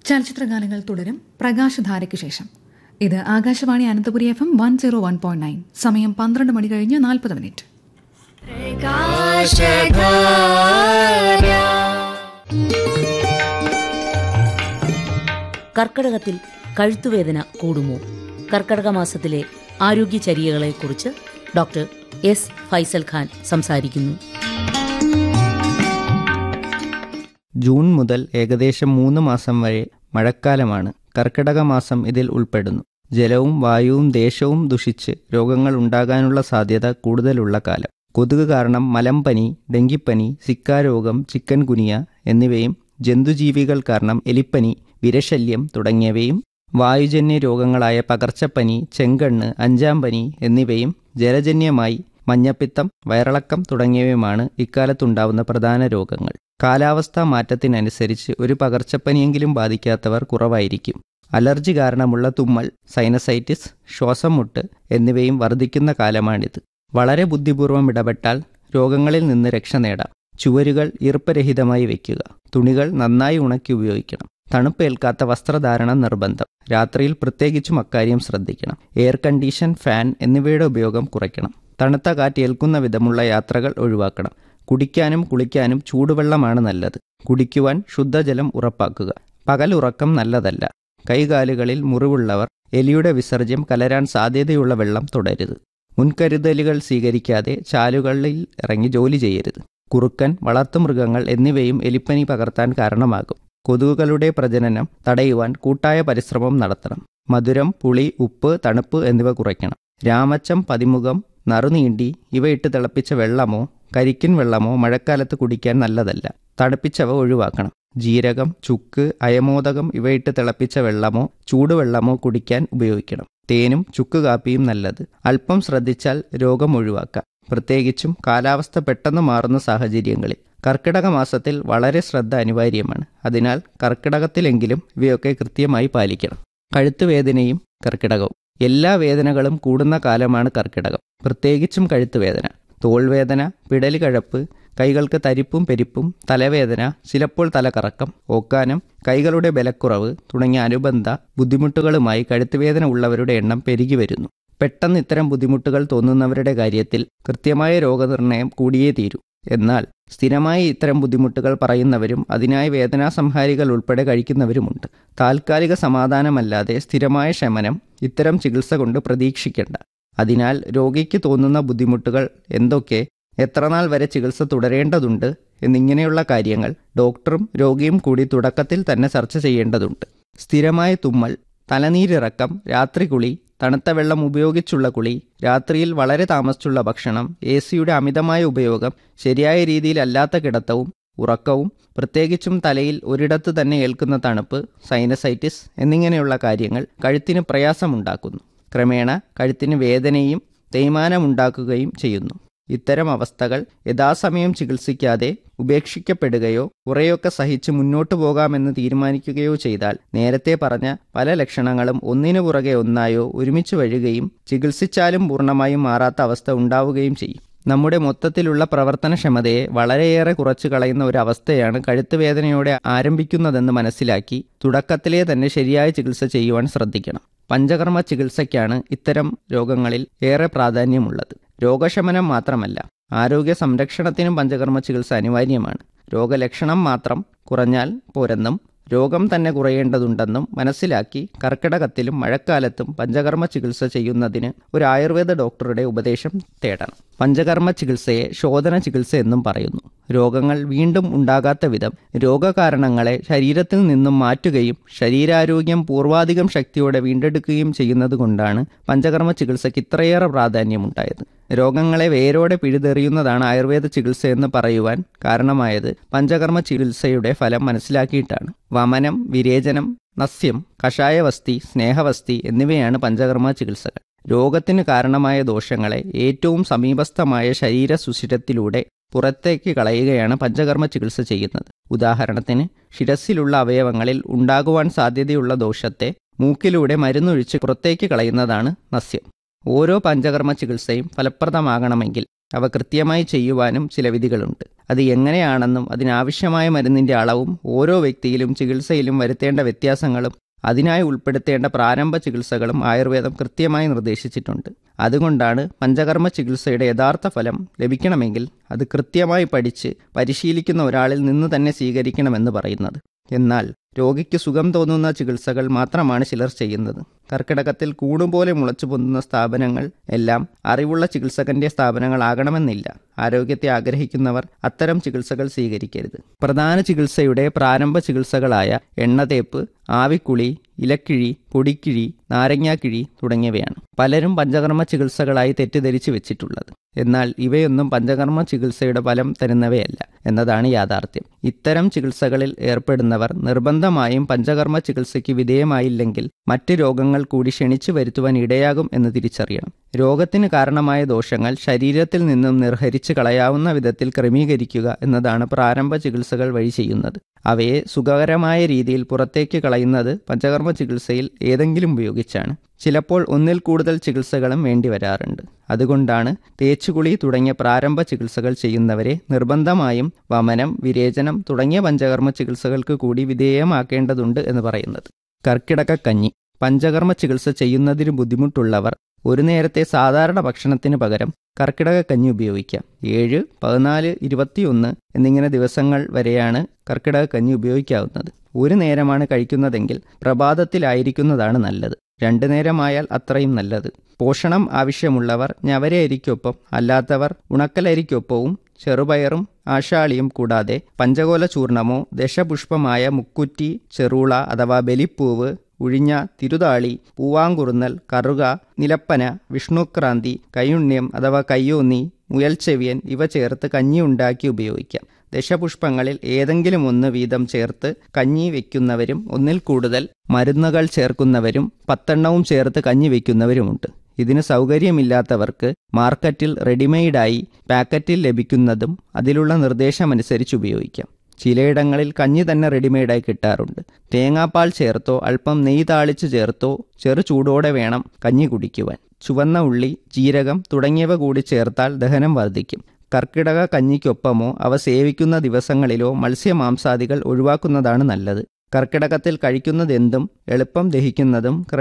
ചലച്ചിത്ര ഗാനങ്ങൾ തുടരും പ്രകാശധാരയ്ക്ക് ശേഷം ഇത് Akashvani Ananthapuri F M one zero one point nine സമയം പന്ത്രണ്ട് മണി കഴിഞ്ഞ് നാൽപ്പത് മിനിറ്റ് കർക്കടകത്തിൽ കഴുത്തുവേദന കൂടുമോ കർക്കടക മാസത്തിലെ ആരോഗ്യചര്യകളെക്കുറിച്ച് ഡോക്ടർ എസ് ഫൈസൽ ഖാൻ സംസാരിക്കുന്നു ജൂൺ മുതൽ ഏകദേശം മൂന്ന് മാസം വരെ മഴക്കാലമാണ് കർക്കിടക മാസം ഇതിൽ ഉൾപ്പെടുന്നു ജലവും വായുവും ദേശവും ദുഷിച്ച് രോഗങ്ങൾ ഉണ്ടാകാനുള്ള സാധ്യത കൂടുതലുള്ള കാലം കൊതുക് കാരണം മലമ്പനി ഡെങ്കിപ്പനി സിക്ക രോഗം ചിക്കൻ ഗുനിയ എന്നിവയും ജന്തുജീവികൾ കാരണം എലിപ്പനി വിരശല്യം തുടങ്ങിയവയും വായുജന്യ രോഗങ്ങളായ പകർച്ചപ്പനി ചെങ്കണ്ണ് അഞ്ചാം പനി എന്നിവയും ജലജന്യമായി മഞ്ഞപ്പിത്തം വയറിളക്കം തുടങ്ങിയവയുമാണ് ഇക്കാലത്തുണ്ടാവുന്ന പ്രധാന രോഗങ്ങൾ കാലാവസ്ഥാ മാറ്റത്തിനനുസരിച്ച് ഒരു പകർച്ചപ്പനിയെങ്കിലും ബാധിക്കാത്തവർ കുറവായിരിക്കും അലർജി കാരണമുള്ള തുമ്മൽ സൈനസൈറ്റിസ് ശ്വാസം മുട്ട് എന്നിവയും വർദ്ധിക്കുന്ന കാലമാണിത് വളരെ ബുദ്ധിപൂർവ്വം ഇടപെട്ടാൽ രോഗങ്ങളിൽ നിന്ന് രക്ഷ നേടാം ചുവരുകൾ ഈർപ്പരഹിതമായി വയ്ക്കുക തുണികൾ നന്നായി ഉണക്കി ഉപയോഗിക്കണം തണുപ്പേൽക്കാത്ത വസ്ത്രധാരണം നിർബന്ധം രാത്രിയിൽ പ്രത്യേകിച്ചും അക്കാര്യം ശ്രദ്ധിക്കണം എയർ കണ്ടീഷൻ ഫാൻ എന്നിവയുടെ ഉപയോഗം കുറയ്ക്കണം തണുത്ത കാറ്റ് ഏൽക്കുന്ന വിധമുള്ള യാത്രകൾ ഒഴിവാക്കണം കുടിക്കാനും കുളിക്കാനും ചൂടുവെള്ളമാണ് നല്ലത് കുടിക്കുവാൻ ശുദ്ധജലം ഉറപ്പാക്കുക പകൽ ഉറക്കം നല്ലതല്ല കൈകാലുകളിൽ മുറിവുള്ളവർ എലിയുടെ വിസർജ്യം കലരാൻ സാധ്യതയുള്ള വെള്ളം തുടരുത് മുൻകരുതലുകൾ സ്വീകരിക്കാതെ ചാലുകളിൽ ഇറങ്ങി ജോലി ചെയ്യരുത് കുറുക്കൻ വളർത്തുമൃഗങ്ങൾ എന്നിവയും എലിപ്പനി പകർത്താൻ കാരണമാകും കൊതുകുകളുടെ പ്രജനനം തടയുവാൻ കൂട്ടായ പരിശ്രമം നടത്തണം മധുരം പുളി ഉപ്പ് തണുപ്പ് എന്നിവ കുറയ്ക്കണം രാമച്ചം പതിമുഖം നറുനീണ്ടി ഇവയിട്ട് തിളപ്പിച്ച വെള്ളമോ കരിക്കിൻ വെള്ളമോ മഴക്കാലത്ത് കുടിക്കാൻ നല്ലതല്ല തണുപ്പിച്ചവ ഒഴിവാക്കണം ജീരകം ചുക്ക് അയമോദകം ഇവയിട്ട് തിളപ്പിച്ച വെള്ളമോ ചൂടുവെള്ളമോ കുടിക്കാൻ ഉപയോഗിക്കണം തേനും ചുക്ക് കാപ്പിയും നല്ലത് അല്പം ശ്രദ്ധിച്ചാൽ രോഗം ഒഴിവാക്കാം പ്രത്യേകിച്ചും കാലാവസ്ഥ പെട്ടെന്ന് മാറുന്ന സാഹചര്യങ്ങളിൽ കർക്കിടക മാസത്തിൽ വളരെ ശ്രദ്ധ അനിവാര്യമാണ് അതിനാൽ കർക്കിടകത്തിലെങ്കിലും ഇവയൊക്കെ കൃത്യമായി പാലിക്കണം കഴുത്തുവേദനയും കർക്കിടകവും എല്ലാ വേദനകളും കൂടുന്ന കാലമാണ് കർക്കിടകം പ്രത്യേകിച്ചും കഴുത്തുവേദന തോൾവേദന പിടലി കഴപ്പ് കൈകൾക്ക് തരിപ്പും പെരിപ്പും തലവേദന ചിലപ്പോൾ തലകറക്കം ഓക്കാനം കൈകളുടെ ബലക്കുറവ് തുടങ്ങിയ അനുബന്ധ ബുദ്ധിമുട്ടുകളുമായി കഴുത്തുവേദന ഉള്ളവരുടെ എണ്ണം പെരുകി വരുന്നു പെട്ടെന്ന് ഇത്തരം ബുദ്ധിമുട്ടുകൾ തോന്നുന്നവരുടെ കാര്യത്തിൽ കൃത്യമായ രോഗനിർണയം കൂടിയേ തീരൂ എന്നാൽ സ്ഥിരമായി ഇത്തരം ബുദ്ധിമുട്ടുകൾ പറയുന്നവരും അതിനായി വേദനാസംഹാരികൾ ഉൾപ്പെടെ കഴിക്കുന്നവരുമുണ്ട് താൽക്കാലിക സമാധാനമല്ലാതെ സ്ഥിരമായ ശമനം ഇത്തരം ചികിത്സ കൊണ്ട് പ്രതീക്ഷിക്കേണ്ട അതിനാൽ രോഗിക്ക് തോന്നുന്ന ബുദ്ധിമുട്ടുകൾ എന്തൊക്കെ എത്രനാൾ വരെ ചികിത്സ തുടരേണ്ടതുണ്ട് എന്നിങ്ങനെയുള്ള കാര്യങ്ങൾ ഡോക്ടറും രോഗിയും കൂടി തുടക്കത്തിൽ തന്നെ ചർച്ച ചെയ്യേണ്ടതുണ്ട് സ്ഥിരമായ തുമ്മൽ തലനീരിറക്കം രാത്രി കുളി തണുത്ത വെള്ളം ഉപയോഗിച്ചുള്ള കുളി രാത്രിയിൽ വളരെ താമസിച്ചുള്ള ഭക്ഷണം എ സിയുടെ അമിതമായ ഉപയോഗം ശരിയായ രീതിയിലല്ലാത്ത കിടത്തവും ഉറക്കവും പ്രത്യേകിച്ചും തലയിൽ ഒരിടത്ത് തന്നെ ഏൽക്കുന്ന തണുപ്പ് സൈനസൈറ്റിസ് എന്നിങ്ങനെയുള്ള കാര്യങ്ങൾ കഴുത്തിന് പ്രയാസമുണ്ടാക്കുന്നു ക്രമേണ കഴുത്തിന് വേദനയും തേയ്മാനമുണ്ടാക്കുകയും ചെയ്യുന്നു ഇത്തരം അവസ്ഥകൾ യഥാസമയം ചികിത്സിക്കാതെ ഉപേക്ഷിക്കപ്പെടുകയോ കുറേയൊക്കെ സഹിച്ച് മുന്നോട്ടു പോകാമെന്ന് തീരുമാനിക്കുകയോ ചെയ്താൽ നേരത്തെ പറഞ്ഞ പല ലക്ഷണങ്ങളും ഒന്നിനു പുറകെ ഒന്നായോ ഒരുമിച്ച് വരികയും ചികിത്സിച്ചാലും പൂർണ്ണമായും മാറാത്ത അവസ്ഥ ഉണ്ടാവുകയും ചെയ്യും നമ്മുടെ മൊത്തത്തിലുള്ള പ്രവർത്തനക്ഷമതയെ വളരെയേറെ കുറച്ചു കളയുന്ന ഒരു അവസ്ഥയാണ് കഴുത്തുവേദനയോടെ ആരംഭിക്കുന്നതെന്ന് മനസ്സിലാക്കി തുടക്കത്തിലേ തന്നെ ശരിയായ ചികിത്സ ചെയ്യുവാൻ ശ്രദ്ധിക്കണം പഞ്ചകർമ്മ ചികിത്സയ്ക്കാണ് ഇത്തരം രോഗങ്ങളിൽ ഏറെ പ്രാധാന്യമുള്ളത് രോഗശമനം മാത്രമല്ല ആരോഗ്യ സംരക്ഷണത്തിനും പഞ്ചകർമ്മ ചികിത്സ അനിവാര്യമാണ് രോഗലക്ഷണം മാത്രം കുറഞ്ഞാൽ പോരെന്നും രോഗം തന്നെ കുറയേണ്ടതുണ്ടെന്നും മനസ്സിലാക്കി കർക്കിടകത്തിലും മഴക്കാലത്തും പഞ്ചകർമ്മ ചികിത്സ ചെയ്യുന്നതിന് ഒരു ആയുർവേദ ഡോക്ടറുടെ ഉപദേശം തേടണം പഞ്ചകർമ്മ ചികിത്സയെ ശോധന ചികിത്സ എന്നും പറയുന്നു രോഗങ്ങൾ വീണ്ടും ഉണ്ടാകാത്ത വിധം രോഗകാരണങ്ങളെ ശരീരത്തിൽ നിന്നും മാറ്റുകയും ശരീരാരോഗ്യം പൂർവാധികം ശക്തിയോടെ വീണ്ടെടുക്കുകയും ചെയ്യുന്നത് കൊണ്ടാണ് പഞ്ചകർമ്മ ചികിത്സയ്ക്ക് ഇത്രയേറെ പ്രാധാന്യമുണ്ടായത് രോഗങ്ങളെ വേരോടെ പിഴുതെറിയുന്നതാണ് ആയുർവേദ ചികിത്സ എന്ന് പറയുവാൻ കാരണമായത് പഞ്ചകർമ്മ ചികിത്സയുടെ ഫലം മനസ്സിലാക്കിയിട്ടാണ് വമനം വിരേചനം നസ്യം കഷായവസ്തി സ്നേഹവസ്തി എന്നിവയാണ് പഞ്ചകർമ്മ ചികിത്സകൾ രോഗത്തിന് കാരണമായ ദോഷങ്ങളെ ഏറ്റവും സമീപസ്ഥമായ ശരീര സുഷിരത്തിലൂടെ പുറത്തേക്ക് കളയുകയാണ് പഞ്ചകർമ്മ ചികിത്സ ചെയ്യുന്നത് ഉദാഹരണത്തിന് ശിരസിലുള്ള അവയവങ്ങളിൽ ഉണ്ടാകുവാൻ സാധ്യതയുള്ള ദോഷത്തെ മൂക്കിലൂടെ മരുന്നൊഴിച്ച് പുറത്തേക്ക് കളയുന്നതാണ് നസ്യം ഓരോ പഞ്ചകർമ്മ ചികിത്സയും ഫലപ്രദമാകണമെങ്കിൽ അവ കൃത്യമായി ചെയ്യുവാനും ചില വിധികളുണ്ട് അത് എങ്ങനെയാണെന്നും അതിനാവശ്യമായ മരുന്നിന്റെ അളവും ഓരോ വ്യക്തിയിലും ചികിത്സയിലും വരുത്തേണ്ട വ്യത്യാസങ്ങളും അതിനായി ഉൾപ്പെടുത്തേണ്ട പ്രാരംഭ ചികിത്സകളും ആയുർവേദം കൃത്യമായി നിർദ്ദേശിച്ചിട്ടുണ്ട് അതുകൊണ്ടാണ് പഞ്ചകർമ്മ ചികിത്സയുടെ യഥാർത്ഥ ഫലം ലഭിക്കണമെങ്കിൽ അത് കൃത്യമായി പഠിച്ച് പരിശീലിക്കുന്ന ഒരാളിൽ നിന്ന് തന്നെ സ്വീകരിക്കണമെന്ന് പറയുന്നത് എന്നാൽ രോഗിക്ക് സുഖം തോന്നുന്ന ചികിത്സകൾ മാത്രമാണ് ചിലർ ചെയ്യുന്നത് കർക്കിടകത്തിൽ കൂടുപോലെ മുളച്ചു പൊന്തുന്ന സ്ഥാപനങ്ങൾ എല്ലാം അറിവുള്ള ചികിത്സകന്റെ സ്ഥാപനങ്ങളാകണമെന്നില്ല ആരോഗ്യത്തെ ആഗ്രഹിക്കുന്നവർ അത്തരം ചികിത്സകൾ സ്വീകരിക്കരുത് പ്രധാന ചികിത്സയുടെ പ്രാരംഭ ചികിത്സകളായ എണ്ണതേപ്പ് ആവിക്കുളി ഇലക്കിഴി പൊടിക്കിഴി നാരങ്ങാക്കിഴി തുടങ്ങിയവയാണ് പലരും പഞ്ചകർമ്മ ചികിത്സകളായി തെറ്റിദ്ധരിച്ചു വെച്ചിട്ടുള്ളത് എന്നാൽ ഇവയൊന്നും പഞ്ചകർമ്മ ചികിത്സയുടെ ഫലം തരുന്നവയല്ല എന്നതാണ് യാഥാർത്ഥ്യം ഇത്തരം ചികിത്സകളിൽ ഏർപ്പെടുന്നവർ നിർബന്ധമായും പഞ്ചകർമ്മ ചികിത്സയ്ക്ക് വിധേയമായില്ലെങ്കിൽ മറ്റ് രോഗങ്ങൾ കൂടി ക്ഷണിച്ചു വരുത്തുവാൻ ഇടയാകും എന്ന് തിരിച്ചറിയണം രോഗത്തിന് കാരണമായ ദോഷങ്ങൾ ശരീരത്തിൽ നിന്നും നിർഹരിച്ച് കളയാവുന്ന വിധത്തിൽ ക്രമീകരിക്കുക എന്നതാണ് പ്രാരംഭ ചികിത്സകൾ വഴി ചെയ്യുന്നത് അവയെ സുഖകരമായ രീതിയിൽ പുറത്തേക്ക് കളയുന്നത് പഞ്ചകർമ്മ ചികിത്സയിൽ ഏതെങ്കിലും ഉപയോഗിച്ചാണ് ചിലപ്പോൾ ഒന്നിൽ കൂടുതൽ ചികിത്സകളും വേണ്ടി വരാറുണ്ട് അതുകൊണ്ടാണ് തേച്ചുകുളി തുടങ്ങിയ പ്രാരംഭ ചികിത്സകൾ ചെയ്യുന്നവരെ നിർബന്ധമായും വമനം വിരേചനം തുടങ്ങിയ പഞ്ചകർമ്മ ചികിത്സകൾക്ക് കൂടി വിധേയമാക്കേണ്ടതുണ്ട് എന്ന് പറയുന്നത് കർക്കിടക കഞ്ഞി പഞ്ചകർമ്മ ചികിത്സ ചെയ്യുന്നതിന് ബുദ്ധിമുട്ടുള്ളവർ ഒരു നേരത്തെ സാധാരണ ഭക്ഷണത്തിന് പകരം കർക്കിടക കഞ്ഞി ഉപയോഗിക്കാം ഏഴ് പതിനാല് ഇരുപത്തിയൊന്ന് എന്നിങ്ങനെ ദിവസങ്ങൾ വരെയാണ് കർക്കിടക കഞ്ഞി ഉപയോഗിക്കാവുന്നത് ഒരു നേരമാണ് കഴിക്കുന്നതെങ്കിൽ പ്രഭാതത്തിലായിരിക്കുന്നതാണ് നല്ലത് രണ്ടു നേരമായാൽ അത്രയും നല്ലത് പോഷണം ആവശ്യമുള്ളവർ ഞവരയരിക്കൊപ്പം അല്ലാത്തവർ ഉണക്കലരിക്കൊപ്പവും ചെറുപയറും ആശാളിയും കൂടാതെ പഞ്ചകോല ചൂർണമോ ദശപുഷ്പമായ മുക്കുറ്റി ചെറുള അഥവാ ബലിപ്പൂവ് ഉഴിഞ്ഞ തിരുതാളി പൂവാങ്കുറുന്നൽ കറുക നിലപ്പന വിഷ്ണുക്രാന്തി കയ്യുണ്യം അഥവാ കയ്യോന്നി മുയൽച്ചെവിയൻ ഇവ ചേർത്ത് കഞ്ഞി ഉണ്ടാക്കി ഉപയോഗിക്കാം ദശപുഷ്പങ്ങളിൽ ഏതെങ്കിലും ഒന്ന് വീതം ചേർത്ത് കഞ്ഞി വെക്കുന്നവരും ഒന്നിൽ കൂടുതൽ മരുന്നുകൾ ചേർക്കുന്നവരും പത്തെണ്ണവും ചേർത്ത് കഞ്ഞി വെക്കുന്നവരുമുണ്ട് ഇതിന് സൗകര്യമില്ലാത്തവർക്ക് മാർക്കറ്റിൽ റെഡിമെയ്ഡായി പാക്കറ്റിൽ ലഭിക്കുന്നതും അതിലുള്ള നിർദ്ദേശമനുസരിച്ച് ഉപയോഗിക്കാം ചിലയിടങ്ങളിൽ കഞ്ഞി തന്നെ റെഡിമെയ്ഡായി കിട്ടാറുണ്ട് തേങ്ങാപ്പാൽ ചേർത്തോ അല്പം നെയ്യ് താളിച്ച് ചേർത്തോ ചെറു ചൂടോടെ വേണം കഞ്ഞി കുടിക്കുവാൻ ചുവന്ന ഉള്ളി ജീരകം തുടങ്ങിയവ കൂടി ചേർത്താൽ ദഹനം വർദ്ധിക്കും കർക്കിടക കഞ്ഞിക്കൊപ്പമോ അവ സേവിക്കുന്ന ദിവസങ്ങളിലോ മത്സ്യമാംസാദികൾ ഒഴിവാക്കുന്നതാണ് നല്ലത് കർക്കിടകത്തിൽ കഴിക്കുന്നതെന്തും എളുപ്പം ദഹിക്കുന്നതും